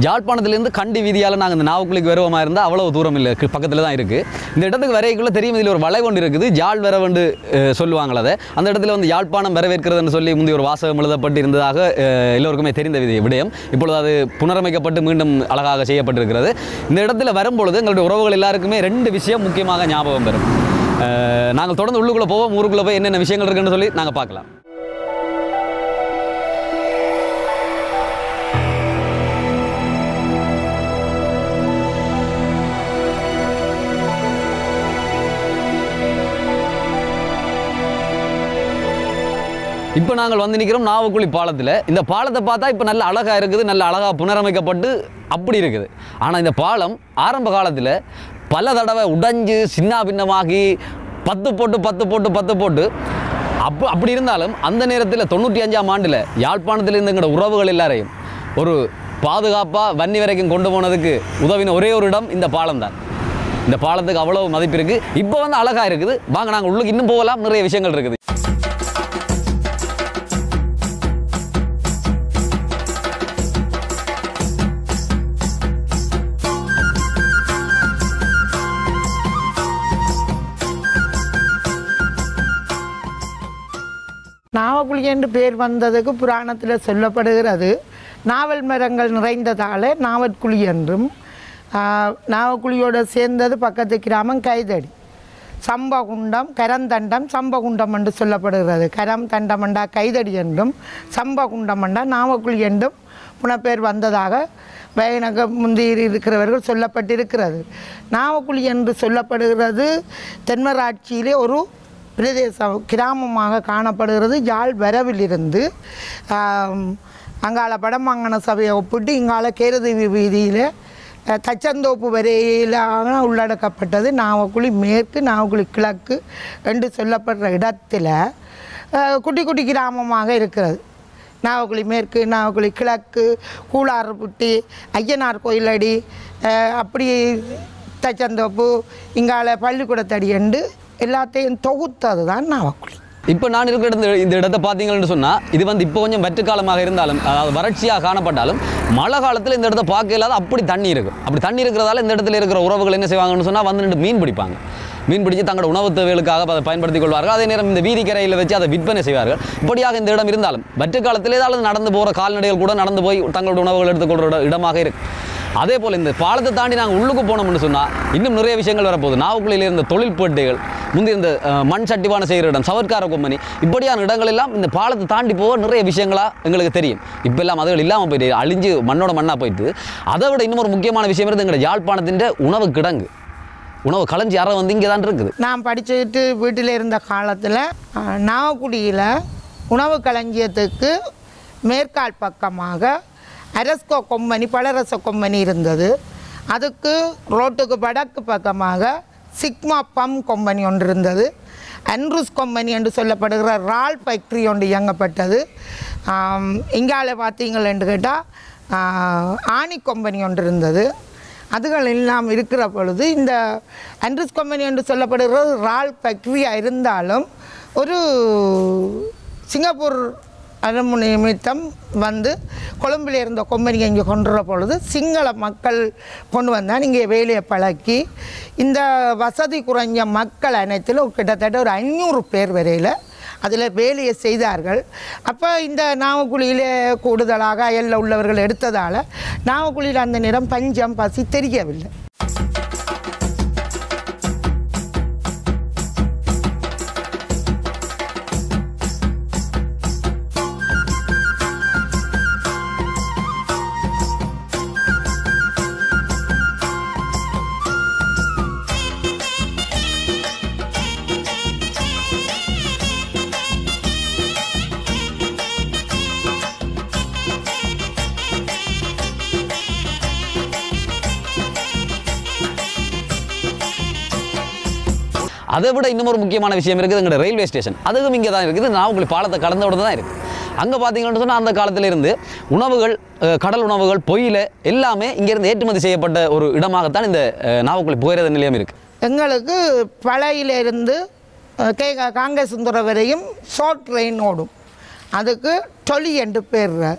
யாழ்ப்பாணத்துலேருந்து கண்டி வீதியால் நாங்கள் இந்த நாவக்குழிக்கு வருவமா இருந்தால் அவ்வளவு தூரம் இல்லை பக்கத்தில் தான் இருக்குது இந்த இடத்துக்கு வரைக்குள்ள தெரியும் இதில் ஒரு வளை ஒன்று இருக்குது ஜாழ் வரவண்டு சொல்லுவாங்களே அதை அந்த இடத்துல வந்து யாழ்ப்பாணம் வரவேற்கிறதுன்னு சொல்லி முந்தைய ஒரு வாசகம் எழுதப்பட்டு இருந்ததாக அஹ், எல்லோருக்குமே தெரிந்த விதி விடயம் இப்பொழுது அது புனரமைக்கப்பட்டு மீண்டும் அழகாக செய்யப்பட்டிருக்கிறது இந்த இடத்துல வரும்பொழுது எங்களுடைய உறவுகள் எல்லாருக்குமே ரெண்டு விஷயம் முக்கியமாக ஞாபகம் வரும் அஹ், நாங்கள் தொடர்ந்து உள்ளுக்குள்ளே போவோம் ஊருக்குள்ளே போய் என்னென்ன விஷயங்கள் இருக்குன்னு சொல்லி நாங்கள் பார்க்கலாம் இப்போ நாங்கள் வந்து நிற்கிறோம் நாவக்குழி பாலத்தில் இந்த பாலத்தை பார்த்தா இப்போ நல்ல அழகாக இருக்குது நல்ல அழகாக புனரமைக்கப்பட்டு அப்படி இருக்குது ஆனால் இந்த பாலம் ஆரம்ப காலத்தில் பல தடவை உடைஞ்சு சின்ன பின்னமாகி பத்து போட்டு பத்து போட்டு பத்து போட்டு அப்போ அப்படி இருந்தாலும் அந்த நேரத்தில் தொண்ணூற்றி அஞ்சாம் ஆண்டில் யாழ்ப்பாணத்தில் இருந்த எங்களோட உறவுகள் எல்லாரையும் ஒரு பாதுகாப்பாக வன்னி வரைக்கும் கொண்டு போனதுக்கு உதவின ஒரே ஒரு இடம் இந்த பாலம் தான் இந்த பாலத்துக்கு அவ்வளோ மதிப்பு இருக்குது இப்போ வந்து அழகாக இருக்குது வாங்க நாங்கள் உள்ளுக்கு இன்னும் போகலாம் நிறைய விஷயங்கள் இருக்குது நாவக்குழி என்று பேர் வந்ததுக்கு புராணத்தில் சொல்லப்படுகிறது நாவல் மரங்கள் நிறைந்ததால் நாவற்குழி என்றும் ஆஹ், நாவக்குழியோடு சேர்ந்தது பக்கத்து கிராமம் கைதடி சம்பகுண்டம் கரந்தண்டம் சம்பகுண்டம் என்று சொல்லப்படுகிறது கரம் தண்டமண்டா கைதடி என்றும் சம்பகுண்டமண்டா நாவக்குழி என்றும் புனப்பேர் வந்ததாக பயனக முந்தி இருக்கிறவர்கள் சொல்லப்பட்டிருக்கிறது நாவக்குழி என்று சொல்லப்படுகிறது தென்மராட்சியிலே ஒரு பிரதேசம் கிராமமாக காணப்படுகிறது யாழ் வரவிலிருந்து ஆம், அங்கால படமாங்கன சபையை ஒப்பிட்டு இங்கால கேரதீவி வீதியில் அஹ், தச்சந்தோப்பு வரையிலாக உள்ளடக்கப்பட்டது நாவக்குழி மேற்கு நாவக்குழி கிழக்கு என்று சொல்லப்படுற இடத்துல அஹ், குட்டி குட்டி கிராமமாக இருக்கிறது நாவக்குழி மேற்கு நாவக்குழி கிழக்கு கூளாறுப்புட்டி ஐயனார் கோயிலடி அஹ், அப்படி தச்சந்தோப்பு இங்கால பள்ளிக்கூடத்தடி என்று எல்லாத்தையும் தொகுத்தது தான் நாவக்குழி இப்போ நான் இருக்கிற இடத்த இந்த இடத்த பார்த்தீங்கன்னு சொன்னால் இது வந்து இப்போ கொஞ்சம் வெற்று காலமாக இருந்தாலும் அதாவது வறட்சியாக காணப்பட்டாலும் மழை காலத்தில் இந்த இடத்த பார்க்க இல்லாத அப்படி தண்ணி இருக்கும் அப்படி தண்ணி இருக்கிறதால இந்த இடத்துல இருக்கிற உறவுகள் என்ன செய்வாங்கன்னு சொன்னால் வந்து நின்று மீன் பிடிப்பாங்க மீன் பிடிச்சு தங்களோட உணவு தேவைகளுக்காக அதை பயன்படுத்திக் கொள்வார்கள் அதே நேரம் இந்த வீதி கரையில் வச்சு அதை விற்பனை செய்வார்கள் இப்படியாக இந்த இடம் இருந்தாலும் வெற்று காலத்தில் ஏதாவது நடந்து போகிற கால்நடைகள் கூட நடந்து போய் தங்களோட உணவுகள் எடுத்துக்கொள்கிற இட- இடமாக இருக்கு அதே போல் இந்த பாலத்தை தாண்டி நாங்கள் உள்ளுக்கு போனோம்னு சொன்னால் இன்னும் நிறைய விஷயங்கள் வரப்போகுது நாவக்குழியில் இருந்த தொழில் பேட்டைகள் முந்தி இந்த அஹ், மண் சட்டிவான செய்கிற இடம் சவர்க்கார கொம்பனி இப்படியான இடங்கள் எல்லாம் இந்த பாலத்தை தாண்டி போக நிறைய விஷயங்களாக எங்களுக்கு தெரியும் இப்போ எல்லாம் அதுகள் இல்லாமல் போயிட்டு அழிஞ்சு மண்ணோட மண்ணாக போயிட்டு அதை விட இன்னும் ஒரு முக்கியமான விஷயம் இருந்து எங்களோட யாழ்ப்பாணத்தின் உணவு கிடங்கு உணவு களஞ்சி அறை வந்து இங்கே தான் இருக்குது நான் படிச்சுக்கிட்டு வீட்டில் இருந்த காலத்தில் நாவக்குடியில் உணவு களஞ்சியத்துக்கு மேற்கால் பக்கமாக அரஸ்கோ கொம்பனி பலரச கொம்பனி இருந்தது அதுக்கு ரோட்டுக்கு வடக்கு பக்கமாக சிக்மா பம் கொம்பனி ஒன்று இருந்தது அன்ரூஸ் கொம்பனி என்று சொல்லப்படுகிற ரால் ஃபேக்ட்ரி ஒன்று இயங்கப்பட்டது ஆம், இங்கால பார்த்தீங்கள் என்று கேட்டால் ஆணி கொம்பனி ஒன்று இருந்தது அதுகள் எல்லாம் இருக்கிற பொழுது இந்த அண்ட்ரஸ் கம்பெனி என்று சொல்லப்படுகிறது ரால் ஃபேக்ட்ரியாக இருந்தாலும் ஒரு சிங்கப்பூர் அலுமினிய நிமித்தம் வந்து கொழும்பில் இருந்த கொம்பனியை இங்கே கொண்டு வர பொழுது சிங்கள மக்கள் கொண்டு வந்தால் இங்கே வேலையை பழக்கி இந்த வசதி குறைஞ்ச மக்கள் அனைத்திலும் கிட்டத்தட்ட ஒரு ஐநூறு பேர் வரையில் அதில் வேலையை செய்தார்கள் அப்போ இந்த நாவக்குழியிலே கூடுதலாக அயலில் உள்ளவர்கள் எடுத்ததால் நாவக்குழியில் அந்த நேரம் பஞ்சம் பசி தெரியவில்லை அதை விட இன்னும் ஒரு முக்கியமான விஷயம் இருக்குது எங்களோட ரயில்வே ஸ்டேஷன் அதுவும் இங்கே தான் இருக்குது நாவக்குழி பாலத்தை கடந்த விட தான் இருக்குது அங்கே பார்த்தீங்கன்னு சொன்னால் அந்த காலத்துல இருந்து உணவுகள் அஹ், கடல் உணவுகள் பொயில எல்லாமே இங்கேருந்து ஏற்றுமதி செய்யப்பட்ட ஒரு இடமாகத்தான் இந்த அஹ், நாவக்குழி புகையிரத நிலையம் இருக்குது எங்களுக்கு பழையிலிருந்து அஹ், கே காங்கேசுந்தரம் வரையும் ஷார்ட் ட்ரெயின் ஓடும் அதுக்கு டொலி என்று பேர்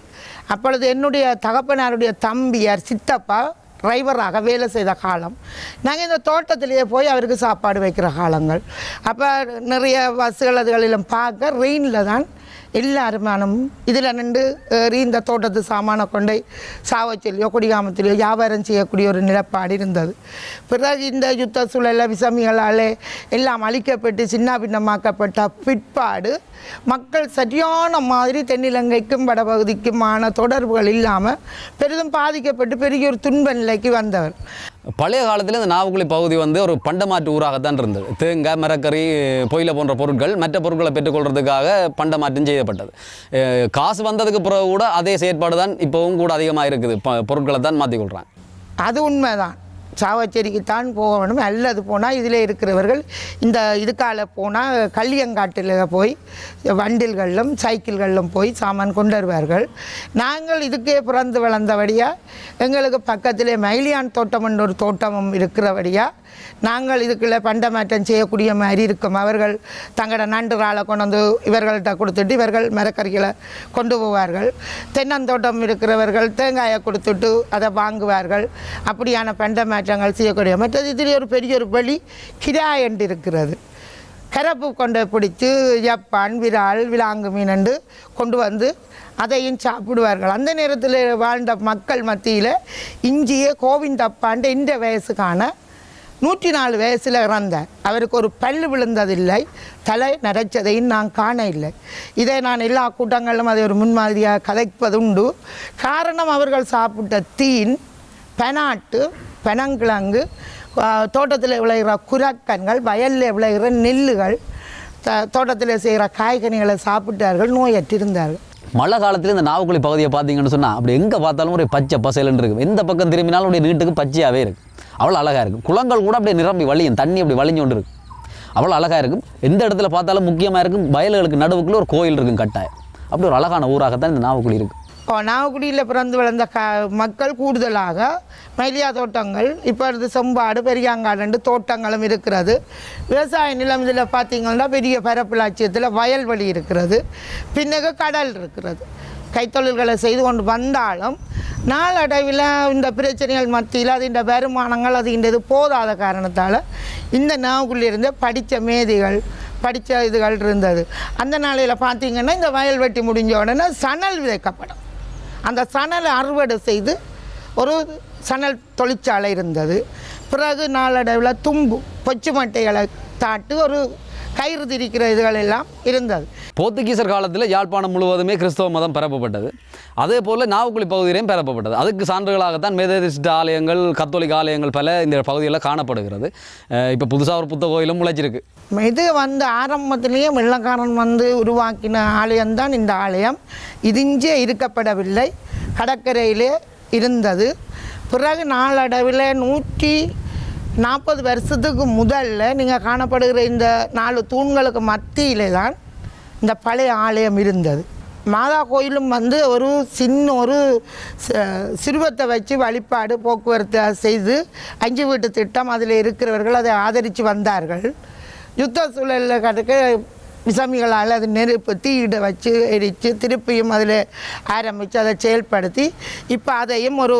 அப்பொழுது என்னுடைய தகப்பனாருடைய தம்பியார் சித்தப்பா டிரைவராக வேலை செய்த காலம் நாங்கள் இந்த தோட்டத்திலேயே போய் அவருக்கு சாப்பாடு வைக்கிற காலங்கள் அப்போ நிறைய பஸ்ஸுகள் அதுகளிலும் பார்க்க ரெயினில் தான் எல்லாருமானும் இதில் நின்று ஏறி இந்த தோட்டத்து சாமானை கொண்டை சாவச்சொல்லியோ குடிகாமத்திலையோ வியாபாரம் செய்யக்கூடிய ஒரு நிலப்பாடு இருந்தது பிறகு இந்த யுத்த சூழலில் விசமிகளால் எல்லாம் அழிக்கப்பட்டு சின்ன பின்னமாக்கப்பட்ட பிற்பாடு மக்கள் சரியான மாதிரி தென்னிலங்கைக்கும் வடபகுதிக்குமான தொடர்புகள் இல்லாமல் பெரிதும் பாதிக்கப்பட்டு பெரிய ஒரு துன்ப நிலைக்கு வந்தவர் பழைய காலத்தில் இந்த நாவக்குழி பகுதி வந்து ஒரு பண்டமாற்று ஊராகத்தான் இருந்தது தேங்காய் மரக்கறி பொயில போன்ற பொருட்கள் மற்ற பொருட்களை பெற்றுக்கொள்றதுக்காக பண்டமாற்றம் செய்யப்பட்டது அஹ் காசு வந்ததுக்கு பிறகு கூட அதே செயற்பாடு தான் இப்போவும் கூட அதிகமாக இருக்குது ப- பொருட்களை தான் மாற்றிக்கொள்கிறாங்க அது உண்மைதான் சாவச்சேரிக்கு தான் போகணும் அல்லது போனால் இதில் இருக்கிறவர்கள் இந்த இதுக்கால போனால் கல்லியங்காட்டில் போய் வண்டில்களிலும் சைக்கிள்களிலும் போய் சாமான் கொண்டு வருவார்கள் நாங்கள் இதுக்கே பிறந்து வளர்ந்தபடியாக எங்களுக்கு பக்கத்திலே மயிலியான் தோட்டம் என்ற ஒரு தோட்டமும் இருக்கிறபடியாக நாங்கள் இதுக்குள்ள பண்டமாற்றம் செய்யக்கூடிய மாதிரி இருக்கும் அவர்கள் தங்களோட நண்டுறாலை கொண்டு வந்து இவர்கள்ட்ட கொடுத்துட்டு இவர்கள் மரக்கறிகளை கொண்டு போவார்கள் தென்னந்தோட்டம் இருக்கிறவர்கள் தேங்காயை கொடுத்துட்டு அதை வாங்குவார்கள் அப்படியான பண்டமாற்றங்கள் செய்யக்கூடிய மற்றது இதில் ஒரு பெரிய ஒரு வழி கிராயண்டு இருக்கிறது கரப்பு கொண்டு பிடிச்சு ஜப்பான் விரால் விலாங்கு மீனண்டு கொண்டு வந்து அதையும் சாப்பிடுவார்கள் அந்த நேரத்தில் வாழ்ந்த மக்கள் மத்தியில் இஞ்சியே கோவிந்தப்பாண்ட இந்த வயசுக்கான நூற்றி நாலு வயசில் இறந்தார் அவருக்கு ஒரு பல்லு விழுந்ததில்லை தலை நரைச்சதையும் நான் காண இல்லை இதை நான் எல்லா கூட்டங்களிலும் அதை ஒரு முன்மாதிரியாக கதைப்பதுண்டு காரணம் அவர்கள் சாப்பிட்ட தீன் பெனாட்டு பெனங்கிழங்கு தோட்டத்தில் விளைகிற குரக்கன்கள் வயலில் விளைகிற நெல்லுகள் த- தோட்டத்தில் செய்கிற காய்கனிகளை சாப்பிட்டார்கள் நோயற்றிருந்தார்கள் மழை காலத்தில் இந்த நாவக்குழி பகுதியை பார்த்தீங்கன்னு சொன்னால் அப்படி எங்கே பார்த்தாலும் ஒரு பச்சை பசைலன்னு இருக்கும் எந்த பக்கம் திரும்பினாலும் அப்படியே நீட்டுக்கு பச்சையாகவே இருக்கும் அவ்வளோ அழகாக இருக்கும் குளங்கள் கூட அப்படியே நிரம்பி வழியும் தண்ணி அப்படி வழிஞ்சு கொண்டு இருக்கும் அவ்வளோ அழகாக இருக்கும் எந்த இடத்துல பார்த்தாலும் முக்கியமாக இருக்கும் வயல்களுக்கு நடுவுக்குள்ள ஒரு கோயில் இருக்கும் கட்டாயம் அப்படி ஒரு அழகான ஊராகத்தான் இந்த நாவக்குழி இருக்குது இப்போ நாகக்குடியில் பிறந்து வளர்ந்த க மக்கள் கூடுதலாக மயிலியா தோட்டங்கள் இப்போ இது செம்பாடு பெரியாங்காடு தோட்டங்களும் இருக்கிறது விவசாய நிலம் இதில் பார்த்தீங்கன்னா பெரிய பரப்பு லட்சியத்தில் வயல்வெளி இருக்கிறது பின்னகு கடல் இருக்கிறது கைத்தொழில்களை செய்து கொண்டு வந்தாலும் நாளடைவில் இந்த பிரச்சனைகள் மத்தியில் அது இந்த வருமானங்கள் அது இந்த இது போதாத காரணத்தால் இந்த நாவுக்குள்ளிருந்து படித்த மேதைகள் படித்த இதுகள் இருந்தது அந்த நாளையில் பார்த்தீங்கன்னா இந்த வயல் வெட்டி முடிஞ்ச உடனே சணல் விதைக்கப்படும் அந்த சணலை அறுவடை செய்து ஒரு சணல் தொழிற்சாலை இருந்தது பிறகு நாளடைவில் தும்பு பொச்சு மட்டைகளை தாட்டு ஒரு கயிறு திரிக்கிற இதுகள் எல்லாம் இருந்தது போர்த்துகீசர் காலத்தில் யாழ்ப்பாணம் முழுவதுமே கிறிஸ்தவ மதம் பரப்பப்பட்டது அதே போல் நாவக்குழி பகுதியிலையும் பரப்பப்பட்டது அதுக்கு சான்றுகளாகத்தான் மேதரிஸ்ட் ஆலயங்கள் கத்தோலிக்க ஆலயங்கள் பல இந்த பகுதியில் காணப்படுகிறது இப்போ புதுசாக ஒரு புத்த கோயிலும் முளைச்சிருக்கு இது வந்து ஆரம்பத்திலேயே வெள்ளக்காரன் வந்து உருவாக்கின ஆலயம்தான் இந்த ஆலயம் இதிஞ்சே இருக்கப்படவில்லை கடற்கரையிலே இருந்தது பிறகு நாளடைவில் நூற்றி நாற்பது வருஷத்துக்கு முதல்ல நீங்கள் காணப்படுகிற இந்த நாலு தூண்களுக்கு மத்தியிலே தான் இந்த பழைய ஆலயம் இருந்தது மாதா கோயிலும் வந்து ஒரு சின்ன ஒரு ச- சிறுவத்தை வச்சு வழிபாடு போக்குவரத்து செய்து அஞ்சு வீட்டு திட்டம் அதில் இருக்கிறவர்கள் அதை ஆதரித்து வந்தார்கள் யுத்த சூழலில் கடுக்க விசமிகளால் அது நெருப்பு தீயிட வச்சு எரித்து திருப்பியும் அதில் ஆரம்பித்து அதை செயல்படுத்தி இப்போ அதையும் ஒரு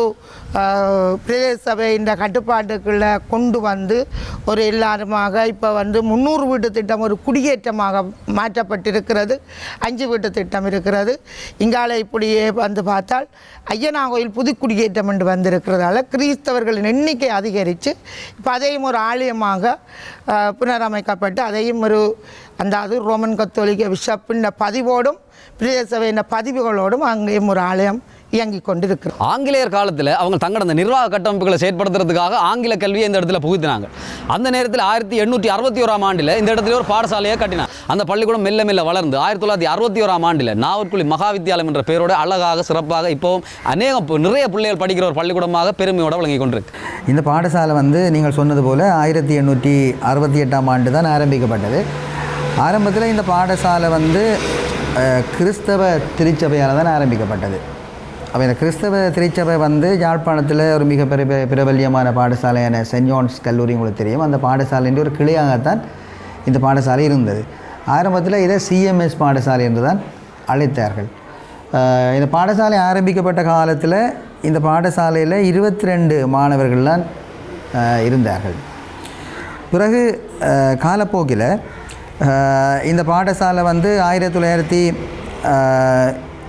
ஆஹ், பிரதேச சபை இந்த கட்டுப்பாட்டுக்குள்ளே கொண்டு வந்து ஒரு எல்லாருமாக இப்போ வந்து முந்நூறு வீட்டு திட்டம் ஒரு குடியேற்றமாக மாற்றப்பட்டிருக்கிறது அஞ்சு வீட்டு திட்டம் இருக்கிறது இங்கால இப்படியே வந்து பார்த்தால் ஐயனா கோயில் புது குடியேற்றம் என்று வந்திருக்கிறதால கிறிஸ்தவர்களின் எண்ணிக்கை அதிகரித்து இப்போ அதையும் ஒரு ஆலயமாக ஆஹ், புனரமைக்கப்பட்டு அதையும் ஒரு அந்த அது ரோமன் கத்தோலிக்க பிஷப்பின் பதிவோடும் பிரதேச சபையின் பதிவுகளோடும் அங்கேயும் ஒரு ஆலயம் இயங்கிக் கொண்டிருக்கிறது ஆங்கிலேயர் காலத்தில் அவங்க தங்களோட அந்த நிர்வாக கட்டமைப்புகளை செயற்படுத்துறதுக்காக ஆங்கில கல்வியை இந்த இடத்துல புகுத்தினாங்க அந்த நேரத்தில் ஆயிரத்தி எண்ணூற்றி அறுபத்தி ஓராம் ஆண்டில் இந்த இடத்துல ஒரு பாடசாலையை கட்டினாங்க அந்த பள்ளிக்கூடம் மெல்ல மெல்ல வளர்ந்து ஆயிரத்தி தொள்ளாயிரத்தி அறுபத்தி ஓராம் ஆண்டில் நாவற்குழி மகாவித்தியாலயம் என்ற பெயரோட அழகாக சிறப்பாக இப்போவும் அநேக பு- நிறைய பிள்ளைகள் படிக்கிற ஒரு பள்ளிக்கூடமாக பெருமையோட விளங்கி கொண்டிருக்கு இந்த பாடசாலை வந்து நீங்கள் சொன்னது போல் ஆயிரத்தி எண்ணூற்றி அறுபத்தி எட்டாம் ஆண்டு தான் ஆரம்பிக்கப்பட்டது ஆரம்பத்தில் இந்த பாடசாலை வந்து அஹ், கிறிஸ்தவ திருச்சபையால் தான் ஆரம்பிக்கப்பட்டது அப்போ இந்த கிறிஸ்தவ திருச்சபை வந்து யாழ்ப்பாணத்தில் ஒரு மிக பெரிய பெரிய பிரபல்யமான பாடசாலையான சென்ட் ஜான்ஸ் கல்லூரி உங்களுக்கு தெரியும் அந்த பாடசாலைன்ற ஒரு கிளையாகத்தான் இந்த பாடசாலை இருந்தது ஆரம்பத்தில் இதை சிஎம்எஸ் பாடசாலை என்று தான் அழைத்தார்கள் அஹ், இந்த பாடசாலை ஆரம்பிக்கப்பட்ட காலத்தில் இந்த பாடசாலையில் இருபத்தி ரெண்டு மாணவர்கள்தான் அஹ், இருந்தார்கள் பிறகு அஹ், காலப்போக்கில் அஹ், இந்த பாடசாலை வந்து ஆயிரத்தி தொள்ளாயிரத்தி அஹ்,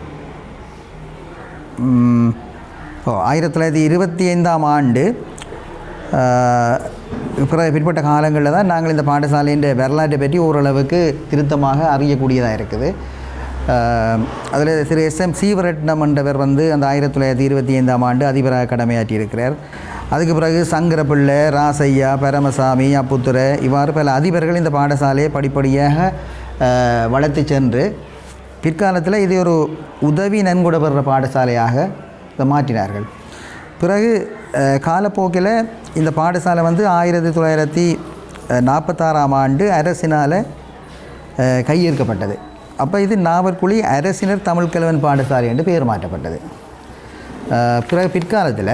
ம், ஓ ஆயிரத்தி தொள்ளாயிரத்தி இருபத்தி ஐந்தாம் ஆண்டு அஹ், பிற பிற்பட்ட காலங்களில் தான் நாங்கள் இந்த பாடசாலையின் வரலாற்றை பற்றி ஓரளவுக்கு திருத்தமாக அறியக்கூடியதாக இருக்குது அதில் திரு எஸ் எம் சீவரட்னம் என்றவர் வந்து அந்த ஆயிரத்தி தொள்ளாயிரத்தி இருபத்தி ஐந்தாம் ஆண்டு அதிபராக கடமையாற்றியிருக்கிறார் அதுக்கு பிறகு சங்கரப்பிள்ளை ராசையா பரமசாமி அப்புத்துரை இவ்வாறு பல அதிபர்கள் இந்த பாடசாலையை படிப்படியாக அஹ், வளர்த்து சென்று பிற்காலத்தில் இது ஒரு உதவி நன்கொடை பெறுற பாடசாலையாக இதை மாற்றினார்கள் பிறகு அஹ், காலப்போக்கில் இந்த பாடசாலை வந்து ஆயிரத்தி தொள்ளாயிரத்தி நாற்பத்தாறாம் ஆண்டு அரசினால் அஹ், கையேற்கப்பட்டது அப்போ இது நாவற்குழி அரசினர் தமிழ் கலவன் பாடசாலை என்று பெயர் மாற்றப்பட்டது அஹ், பிறகு பிற்காலத்தில்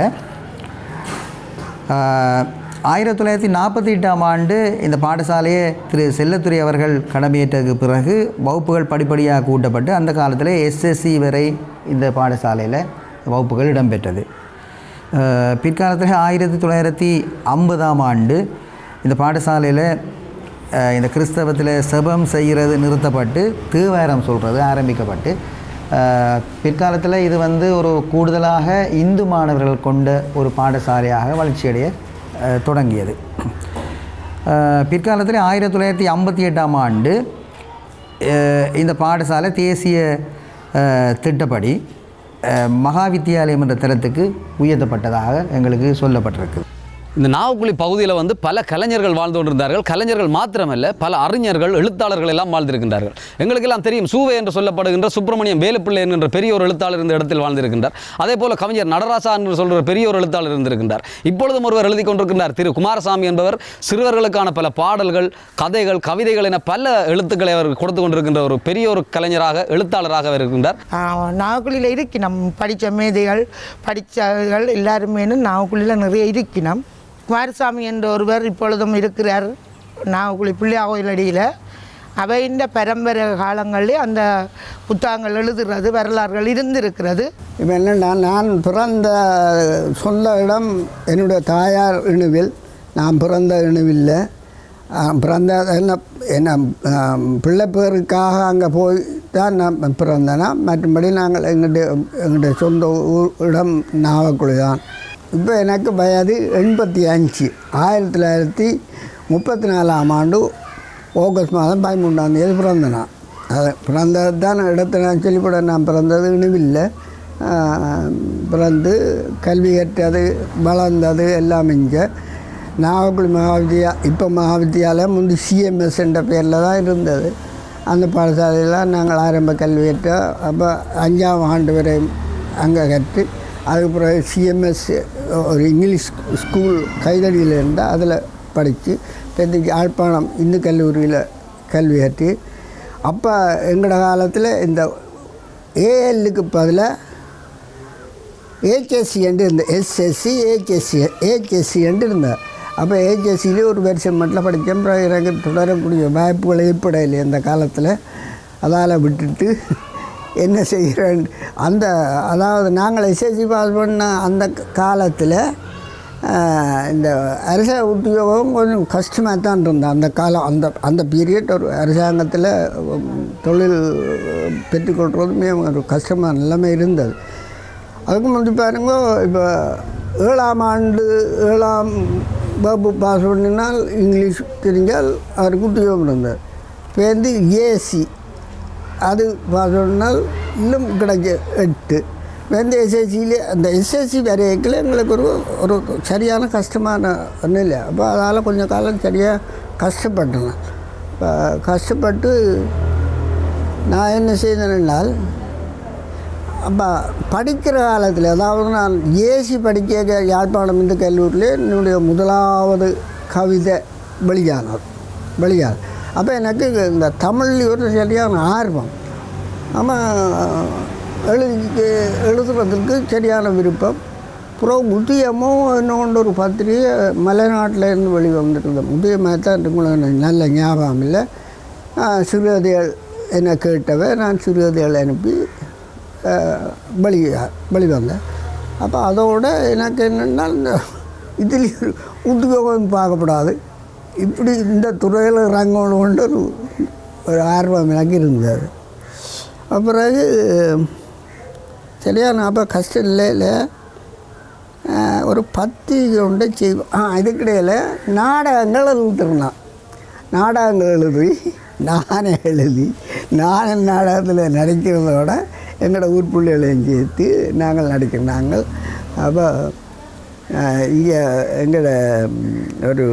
ஆஹ், ஆயிரத்தி தொள்ளாயிரத்தி நாற்பத்தி எட்டாம் ஆண்டு இந்த பாடசாலையை திரு செல்லத்துறை அவர்கள் கடமையேற்றதுக்கு பிறகு வகுப்புகள் படிப்படியாக கூட்டப்பட்டு அந்த காலத்தில் எஸ்எஸ்சி வரை இந்த பாடசாலையில் வகுப்புகள் இடம்பெற்றது ஆஹ், பிற்காலத்தில் ஆயிரத்தி தொள்ளாயிரத்தி ஐம்பதாம் ஆண்டு இந்த பாடசாலையில் ஆஹ், இந்த கிறிஸ்தவத்தில் செபம் செய்கிறது நிறுத்தப்பட்டு தீவாரம் சொல்கிறது ஆரம்பிக்கப்பட்டு ஆஹ், பிற்காலத்தில் இது வந்து ஒரு கூடுதலாக இந்து மாணவர்கள் கொண்ட ஒரு பாடசாலையாக வளர்ச்சியடைய ஆஹ், தொடங்கியது ஆஹ், பிற்காலத்தில் ஆயிரத்தி தொள்ளாயிரத்தி ஐம்பத்தி எட்டாம் ஆண்டு ஆஹ், இந்த பாடசாலை தேசிய ஆஹ், திட்டப்படி ஆஹ், மகா வித்தியாலயம் என்ற தரத்துக்கு உயர்த்தப்பட்டதாக எங்களுக்கு சொல்லப்பட்டிருக்கு இந்த நாவக்குழி பகுதியில் வந்து பல கலைஞர்கள் வாழ்ந்து கொண்டிருந்தார்கள் கலைஞர்கள் மாத்திரமல்ல பல அறிஞர்கள் எழுத்தாளர்கள் எல்லாம் வாழ்ந்திருக்கின்றார்கள் எங்களுக்கெல்லாம் தெரியும் சூவே என்று சொல்லப்படுகின்ற சுப்பிரமணியம் வேலுப்பிள்ளை என்கின்ற பெரிய ஒரு எழுத்தாளர் இந்த இடத்தில் வாழ்ந்திருக்கின்றார் அதே போல கவிஞர் நடராசா என்று சொல்கிற பெரிய ஒரு எழுத்தாளர் இருந்திருக்கின்றார் இப்பொழுதும் ஒருவர் எழுதி கொண்டிருக்கின்றார் திரு குமாரசாமி என்பவர் சிறுவர்களுக்கான பல பாடல்கள் கதைகள் கவிதைகள் என பல எழுத்துக்களை அவர் கொடுத்து கொண்டிருக்கின்ற ஒரு பெரிய ஒரு கலைஞராக எழுத்தாளராக அவர் இருக்கின்றார் நாகக்குழியில் இருக்கணும் படித்த மேதைகள் படித்தவர்கள் எல்லாருமே நாகக்குழியில் நிறைய இருக்கணும் குமாரசாமி என்ற ஒருவர் இப்பொழுதும் இருக்கிறார் நாகக்குழி பிள்ளையா கோயிலடியில் அவையின் பரம்பரை காலங்களிலே அந்த புத்தகங்கள் எழுதுறது வரலாறுகள் இருந்திருக்கிறது இப்போ என்னென்னா நான் பிறந்த சொந்த இடம் என்னுடைய தாயார் இணுவில் நான் பிறந்த இணுவில் பிறந்த என்ன என்ன ஆம், பிள்ளை பேருக்காக அங்கே போய் தான் நான் பிறந்தேனா மற்றபடி நாங்கள் எங்களுடைய எங்களுடைய சொந்த ஊர் இடம் நாவக்குழி தான் இப்போ எனக்கு வயது எண்பத்தி அஞ்சு ஆயிரத்தி தொள்ளாயிரத்தி முப்பத்தி நாலாம் ஆண்டு ஆகஸ்ட் மாதம் பதிமூன்றாம் தேதி பிறந்தேன் நான் அது பிறந்தது தான் இடத்துல நான் சொல்லிவிட நான் பிறந்தது இணுவில்லை பிறந்து கல்வி கற்றது வளர்ந்தது எல்லாம் இங்கே நாகக்குழி மகாவித்யா இப்போ மகாவித்யாலயம் முந்தி சிஎம்எஸ் என்ற பேரில் தான் இருந்தது அந்த பாடசாலையில் நாங்கள் ஆரம்ப கல்வி கற்றோம் அப்போ அஞ்சாம் ஆண்டு வரை அங்கே கற்று அதுக்கு பிறகு சிஎம்எஸ் ஒரு இங்கிலீஷ் ஸ்கூல் கைதடியில் இருந்தால் அதில் படித்து தெற்கு யாழ்ப்பாணம் இந்து கல்லூரியில் கல்வி கற்று அப்போ எங்களோட காலத்தில் இந்த ஏஎல்லுக்கு பதிலாக ஏஹெச்எஸ்சி என்று இருந்த எஸ்எஸ்சி ஏஹெச்எஸ்சி ஏஹெச்எஸ்சி என்று இருந்தார் அப்போ ஏஹெச்எஸ்சியிலே ஒரு வருஷம் மட்டும் படித்தேன் அப்புறம் எனக்கு தொடரக்கூடிய வாய்ப்புகள் ஏற்படலை அந்த காலத்தில் அதால் விட்டுட்டு என்ன செய்கிறேன் அந்த அதாவது நாங்கள் எஸ்எஸ்சி பாஸ் பண்ண அந்த காலத்தில் ஆஹ், இந்த அரச உத்தியோகம் கொஞ்சம் கஷ்டமாக தான் இருந்தது அந்த காலம் அந்த அந்த பீரியட் ஒரு அரசாங்கத்தில் உம், தொழில் பெற்றுக்கொள்கிறதுமே ஒரு கஷ்டமாக நிலைமை இருந்தது அதுக்கு முந்தி பாருங்க இப்போ ஏழாம் ஆண்டு ஏழாம் வகுப்பு பாஸ் பண்ணினால் இங்கிலீஷ் தெரிஞ்சால் அவருக்கு உத்தியோகம் இருந்தார் இப்போ வந்து ஏசி அது பாஸ் பண்ணினால் இன்னும் கிடைக்க எட்டு இப்போ இந்த எஸ்எஸ்சியிலே அந்த எஸ்எஸ்சி வரையக்கில் எங்களுக்கு ஒரு ஒரு சரியான கஷ்டமான ஒன்றும் இல்லை அப்போ அதால் கொஞ்சம் காலம் சரியாக கஷ்டப்பட்டேன் இப்போ கஷ்டப்பட்டு நான் என்ன செய்தேன்னால் அப்போ படிக்கிற காலத்தில் அதாவது நான் ஏசி படிக்க யாழ்ப்பாணம் இந்து கல்லூரியில் என்னுடைய முதலாவது கவிதை வெளியானது வெளியாது அப்போ எனக்கு இந்த தமிழ் ஒரு சரியான ஆர்வம் ஆமாம் எழுதி எழுதுறதுக்கு சரியான விருப்பம் அப்புறம் முதியமோ இன்னொன்று ஒரு பத்திரிகை மலைநாட்டில் இருந்து வெளிவந்துருந்தது முதியமாக தான் உங்களுக்கு எனக்கு நல்ல ஞாபகம் இல்லை சிறுகதைகள் என்னை கேட்டவை நான் சிறுகதைகள் அனுப்பி அஹ், வெளி வெளி வந்தேன் அப்போ அதோட எனக்கு என்னென்னா இந்த இதில் உத்தியோகம் பார்க்கப்படாது இப்படி இந்த துறையில் இறங்கணுன்ற ஒரு ஒரு ஆர்வம் எனக்கு இருந்தது அப்புறம் சரியான அப்போ கஷ்டம் இல்லை இல்லை ஆஹ் ஒரு பத்திரிகை ஒன்றை செய்வோம் ஆ இதுக்கிடையில் நாடகங்கள் எழுதிருந்தான் நாடகங்கள் எழுதி நானே எழுதி நானே நாடகத்தில் நடிக்கிறதோட எங்களோட ஊர் பிள்ளைகளையும் சேர்த்து நாங்கள் நடிக்கிறோம் நாங்கள் அப்போ இங்கே எங்களோட ம், ஒரு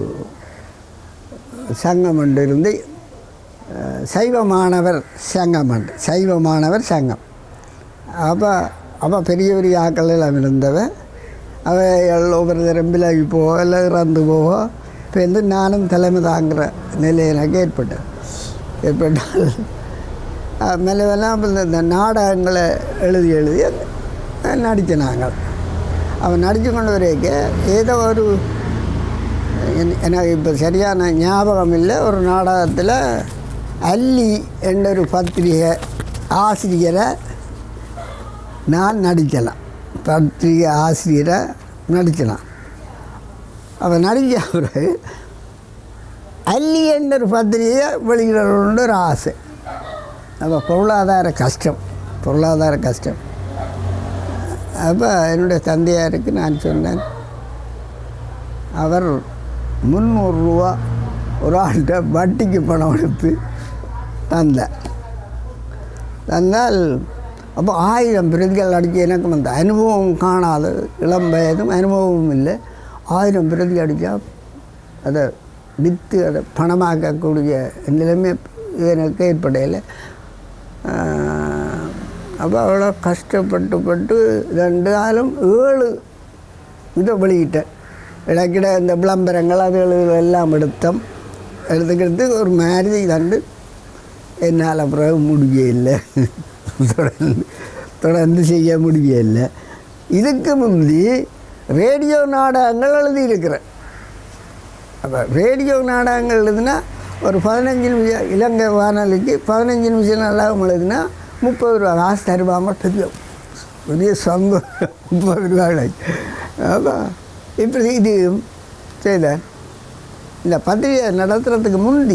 சங்கம் ஒன்று இருந்து அஹ், சைவ மாணவர் சங்கம் உண்டு சைவ மாணவர் சங்கம் அப்போ அப்போ பெரிய பெரிய ஆக்கள் எல்லாம் இருந்தவன் அவள் ஒவ்வொரு தரம் விலகி போவோ இல்லை இறந்து போவோ இப்போ வந்து நானும் தலைமை தாங்குகிற நிலை எனக்கு ஏற்பட்டது ஏற்பட்டால் மெல்லவெல்லாம் அப்ப இந்த- இந்த நாடகங்களை எழுதி எழுதி நடித்த நாங்கள் அவன் நடித்து கொண்டு வரைக்க ஏதோ ஒரு என்- எனக்கு இப்போ சரியான ஞாபகம் இல்லை ஒரு நாடகத்தில் அல்லி என்ற ஒரு பத்திரிகை ஆசிரியரை நான் நடிக்கலாம் பத்திரிகை ஆசிரியரை நடிக்கலாம் அவன் நடிக்க பிறகு அல்லி என்ற ஒரு பத்திரிகையை வெளியிடணுன்ற ஒரு ஆசை அப்போ பொருளாதார கஷ்டம் பொருளாதார கஷ்டம் அப்போ என்னுடைய தந்தையாருக்கு நான் சொன்னேன் அவர் முந்நூறுரூவா ஒரு ஆள்கிட்ட வட்டிக்கு பணம் எடுத்து தந்தார் தந்தால் அப்போ ஆயிரம் பிரதிகள் அடித்து எனக்கு அந்த அனுபவம் காணாத இளம் வயதும் அனுபவமும் இல்லை ஆயிரம் பிரதி அடித்தா அதை விற்று அதை பணமாக்கக்கூடிய நிலைமை எனக்கு ஏற்படையில் அப்போ அவ்வளோ கஷ்டப்பட்டு பட்டு ரெண்டு நாளும் ஏழு இதை வெளியிட்டேன் இடைக்கிட இந்த விளம்பரங்கள் அதுகள் எல்லாம் எடுத்தோம் எடுத்துக்கிட்டு ஒரு மாதிரி தண்டு என்னால் பிறகு முடியல தொடர்ந்து தொடர்ந்து செய்ய முடியல இதுக்கு முந்தி ரேடியோ நாடகங்கள் எழுதியிருக்கிறேன் அப்போ ரேடியோ நாடகங்கள் எழுதுனா ஒரு பதினஞ்சு நிமிஷம் இலங்கை வானொலிக்கு பதினஞ்சு நிமிஷம் நாடகம் எழுதுனா முப்பது ரூபா காசு தருவாமல் பெரிய பெரிய சந்தோஷம் முப்பது ரூபாய் அப்போ இப்படி இது செய்தேன் இந்த பத்திரிகை நடத்துறதுக்கு முந்தி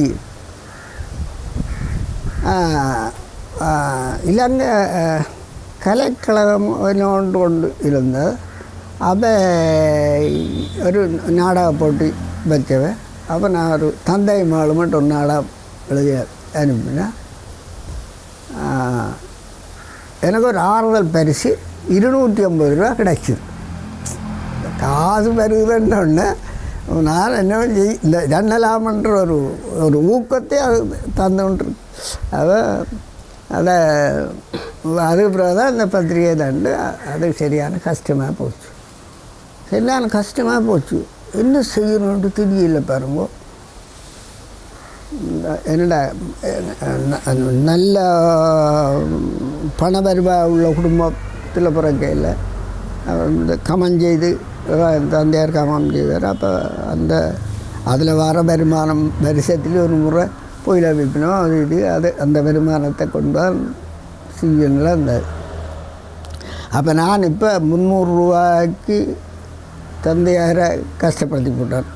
ஆஹ், ஆஹ், இலங்கை ஆஹ், கலைக்கழகம் ஒன்று கொண்டு இருந்தது அதை ஒரு நாடக போட்டி வச்சவன் அப்போ நான் ஒரு தந்தை மாடு மட்டும் ஒரு நாடகம் எழுதி அனுப்பினேன் ஆஹ், எனக்கு ஒரு ஆறுதல் பரிசு இருநூற்றி ஐம்பது ரூபா கிடைச்சிது காசு வருதுன்னு நான் என்ன செய் இந்த ஜன்னலாமன்ற ஒரு ஒரு ஊக்கத்தை அது தந்துட்டு அதை அதை அதுக்கு பிறகு தான் இந்த பத்திரிகை தண்டு அது சரியான கஷ்டமாக போச்சு சரியான கஷ்டமாக போச்சு என்ன செய்யணுன்ட்டு தெரியல பாருங்க இந்த- என்னடா அஹ், நல்ல பண வருவா உள்ள குடும்பத்தில் பிறக்கையில் இந்த கமம் செய்து அஹ், தந்தையார் கமம் செய்தார் அப்போ அந்த அதில் வர வருமானம் வருஷத்தில் ஒரு முறை புயல விற்பினோம் அது இது அது அந்த வருமானத்தை கொண்டு தான் செய்யணும்ல அந்த அப்போ நான் இப்போ முந்நூறுரூவாய்க்கு தந்தையாரை கஷ்டப்படுத்தி போட்டார்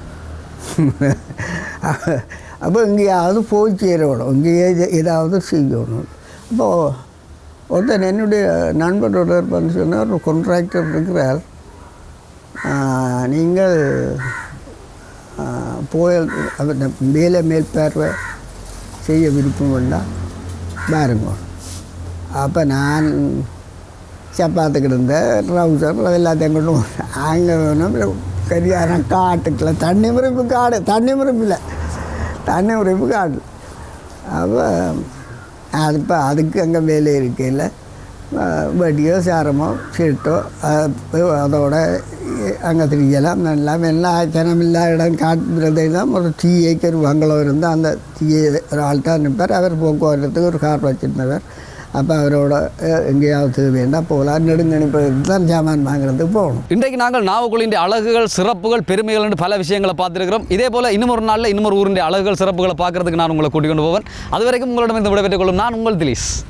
அப்போ எங்கேயாவது போய் சேரணும் இங்கேயே இது- ஏதாவது செய்யணும் அப்போது ஒருத்தன் என்னுடைய நண்பர் ஒருத்தர் வந்து சொன்னார் ஒரு கான்ட்ராக்டர் இருக்கிறார் ஆஹ், நீங்கள் ஆஹ், போய் அவர் வேலை மேற்பார்வை செய்ய விருப்பம் வேண்டாம் பாருங்க அப்போ நான் சப்பாத்துக்கிட்டு இருந்த ட்ரௌசர் அது எல்லாத்தையும் கொண்டு அங்கே வேணும் கரியான காட்டுக்குள்ள தண்ணி முறிப்பு காடு தண்ணி முறிப்பு இல்லை தண்ணி முறிப்பு காடு அப்போ அது இப்போ அதுக்கு அங்கே வேலை இருக்கையில் வட்டியோ சாரமோ சீட்டோ அஹ், அதோட அங்கே திரியலாம் நல்லா எல்லா ஜனம் இல்லாத இடம் காட்டுறதை தான் ஒரு டீ ஏக்கர் பங்களோ இருந்து அந்த டீ ஒரு ஆள் தான் நிற்பார் அவர் போக்குவரத்துக்கு ஒரு கார் வச்சுருந்தவர் அப்போ அவரோட அஹ், எங்கேயாவது வேண்டாம் போகலாம் நெடுங்கணிப்பதற்கு தான் சாமான் வாங்குறதுக்கு போகணும் இன்றைக்கு நாங்கள் நாவக்குழியின் அழகுகள் சிறப்புகள் பெருமைகள் என்று பல விஷயங்களை பார்த்துருக்கிறோம் இதே போல இன்னும் ஒரு நாளில் இன்னும் ஒரு ஊரின் அழகுகள் சிறப்புகளை பார்க்கறதுக்கு நான் உங்களை கூட்டிக் கொண்டு போவேன் அது வரைக்கும் உங்களிடம் இந்த விடைபெற்றுக் கொள்ளும் நான் உங்கள் திலீஸ்